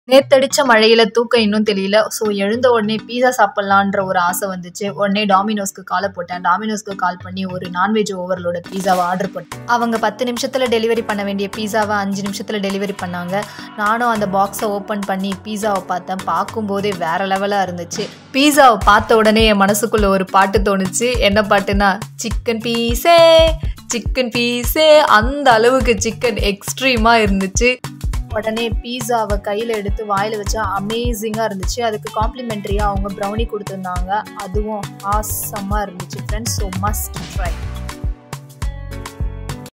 நேத்தடிச்ச மழையில தூக்கம் இன்னும் தெரியல ஸோ எழுந்த உடனே பீஸா சாப்பிட்லான்ற ஒரு ஆசை வந்துச்சு உடனே டாமினோஸ்க்கு காலை போட்டேன் டாமினோஸ்க்கு கால் பண்ணி ஒரு நான்வெஜ் ஓவர்லோட பீஸாவை ஆர்டர் பண்ணேன் அவங்க பத்து நிமிஷத்தில் டெலிவரி பண்ண வேண்டிய பீஸாவை அஞ்சு நிமிஷத்தில் டெலிவரி பண்ணாங்க நானும் அந்த பாக்ஸை ஓப்பன் பண்ணி பீஸாவை பார்த்தேன் பார்க்கும்போதே வேற லெவலாக இருந்துச்சு பீஸாவை பார்த்த உடனே என் மனசுக்குள்ள ஒரு பாட்டு தோணுச்சு என்ன பாட்டுனா சிக்கன் பீஸே சிக்கன் பீஸே அந்த அளவுக்கு சிக்கன் எக்ஸ்ட்ரீமாக இருந்துச்சு உடனே பீஸாவை கையில் எடுத்து வாயில் வச்சா அமேசிங்காக இருந்துச்சு அதுக்கு காம்ப்ளிமெண்ட்ரியாக அவங்க ப்ரௌனி கொடுத்துருந்தாங்க அதுவும் ஆசமாக இருந்துச்சு ஃப்ரெண்ட்ஸ் ஸோ மஸ்ட் ட்ரை